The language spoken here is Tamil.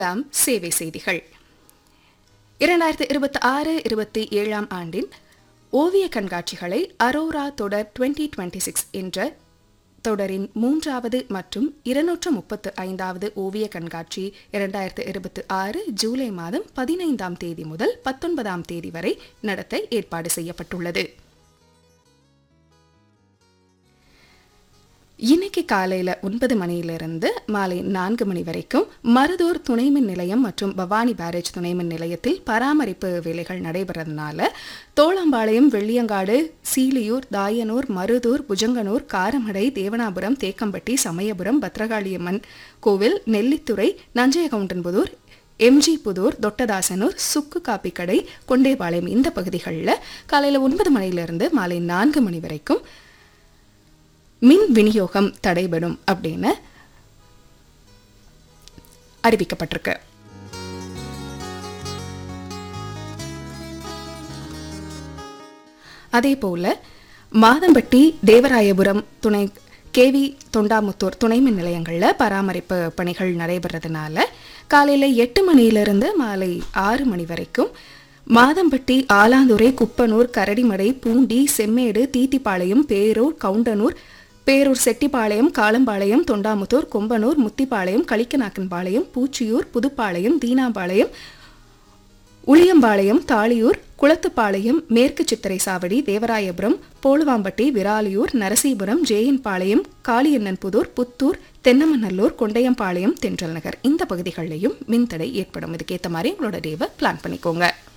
தாம் சேவை செய்திகள் இரண்டாயிரத்தி இருபத்தி ஆறு இருபத்தி ஏழாம் ஆண்டின் ஓவிய கண்காட்சிகளை அரோரா தொடர் 2026 சிக்ஸ் என்ற தொடரின் மூன்றாவது மற்றும் இருநூற்று முப்பத்து ஐந்தாவது ஓவிய கண்காட்சி இரண்டாயிரத்து இருபத்தி ஆறு ஜூலை மாதம் பதினைந்தாம் தேதி முதல் பத்தொன்பதாம் தேதி வரை நடத்த ஏற்பாடு செய்யப்பட்டுள்ளது இன்னைக்கு காலையில ஒன்பது மணியிலிருந்து மாலை நான்கு மணி வரைக்கும் மருதூர் துணைமின் நிலையம் மற்றும் பவானி பேரேஜ் துணைமின் நிலையத்தில் பராமரிப்பு வேலைகள் நடைபெறதுனால தோளம்பாளையம் வெள்ளியங்காடு சீலியூர் தாயனூர் மருதூர் புஜங்கனூர் காரமடை தேவனாபுரம் தேக்கம்பட்டி சமயபுரம் பத்ரகாளியம்மன் கோவில் நெல்லித்துறை நஞ்சயகவுண்டன்புதூர் எம்ஜி புதூர் தொட்டதாசனூர் சுக்கு காப்பி கடை கொண்டேபாளையம் இந்த பகுதிகளில் காலையில் ஒன்பது மணியிலிருந்து மாலை நான்கு மணி வரைக்கும் மின் விநியோகம் தடைபடும் அப்படின்னு அறிவிக்கப்பட்டிருக்கு அதே போல மாதம்பட்டி தேவராயபுரம் துணை கேவி தொண்டாமுத்தூர் துணை மின் நிலையங்களில் பராமரிப்பு பணிகள் நடைபெறதுனால காலையில் எட்டு மணியிலிருந்து மாலை ஆறு மணி வரைக்கும் மாதம்பட்டி ஆலாந்துறை குப்பனூர் கரடிமடை பூண்டி செம்மேடு தீத்திப்பாளையம் பேரூர் கவுண்டனூர் பேரூர் செட்டிப்பாளையம் காலம்பாளையம் தொண்டாமுத்தூர் கொம்பனூர் முத்திப்பாளையம் களிக்கநாக்கன்பாளையம் பூச்சியூர் புதுப்பாளையம் தீனாபாளையம் உளியம்பாளையம் தாளியூர் குளத்துப்பாளையம் மேற்கு சித்திரை சாவடி தேவராயபுரம் போலுவாம்பட்டி விராலியூர் நரசீபுரம் ஜேயன்பாளையம் காளியண்ணன்புதூர் புத்தூர் தென்னமநல்லூர் கொண்டையம்பாளையம் தென்றல் நகர் இந்த பகுதிகளிலையும் மின்தடை ஏற்படும் இதுக்கேற்ற மாதிரி உங்களோட டேவை பிளான் பண்ணிக்கோங்க